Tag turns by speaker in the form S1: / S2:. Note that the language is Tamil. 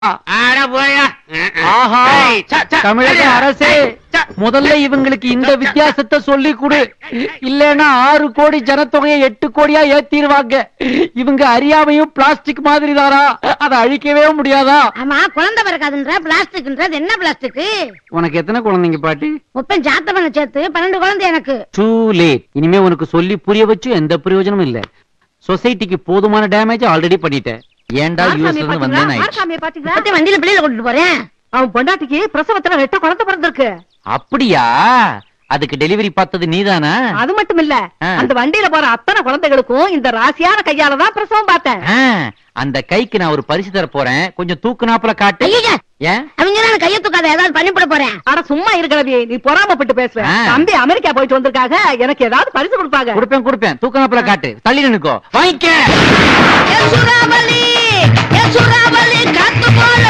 S1: ஆட போயா
S2: ஆஹா
S1: ஏய், ச, ச,
S2: தமிழக
S1: ஏய்,
S2: அரசே
S1: ஏய், ச.
S2: முதல்ல இவங்களுக்கு இந்த வித்தியாசத்தை சொல்லி கொடு இல்லைன்னா ஆறு கோடி ஜனத்தொகையை எட்டு கோடியா ஏத்திருவாங்க இவங்க அறியாமையும் பிளாஸ்டிக் மாதிரி தானா அதை அழிக்கவே முடியாதா
S3: ஆமா குழந்தை பிறக்காதுன்ற பிளாஸ்டிக்ன்றது என்ன பிளாஸ்டிக்
S2: உனக்கு எத்தனை குழந்தைங்க பாட்டி
S3: முப்பன் ஜாத்த பண்ண சேர்த்து பன்னெண்டு குழந்தை எனக்கு
S2: டூ லேட் இனிமே உனக்கு சொல்லி புரிய வச்சு எந்த பிரயோஜனமும் இல்ல சொசைட்டிக்கு போதுமான டேமேஜ் ஆல்ரெடி பண்ணிட்டேன் ஏன்டா யூஎஸ்ல இருந்து வந்தேன் ஆயிடுச்சு.
S3: பத்தி வண்டியில பிள்ளையில கொண்டுட்டு போறேன்
S4: அவன் பொண்டாட்டிக்கு பிரசவத்துல ரெட்ட குழந்தை பிறந்திருக்கு
S2: அப்படியா அதுக்கு டெலிவரி பார்த்தது நீதானா
S4: அது மட்டும் இல்ல
S2: ஆ.
S4: அந்த வண்டியில போற அத்தனை குழந்தைகளுக்கும் இந்த ராசியான கையால தான் பிரசவம் பார்த்தேன்
S2: ஆ, அந்த கைக்கு நான் ஒரு பரிசு தர போறேன் கொஞ்சம் தூக்குனாப்புல காட்டு
S3: ஐயா
S2: ஏன்
S3: அவங்க தான் கைய தூக்காத ஏதாவது பண்ணிவிட போறேன்
S4: அட சும்மா இருக்கிறவி நீ பொறாமப்பட்டு பேசுற
S2: ஆ.
S4: தம்பி அமெரிக்கா போயிட்டு வந்திருக்காக எனக்கு ஏதாவது பரிசு கொடுப்பாங்க
S2: கொடுப்பேன் கொடுப்பேன் தூக்குனாப்புல காட்டு தள்ளி நின்னுக்கோ வாங்கிக்க
S3: சூறாவளி சூறாவளி காத்து போல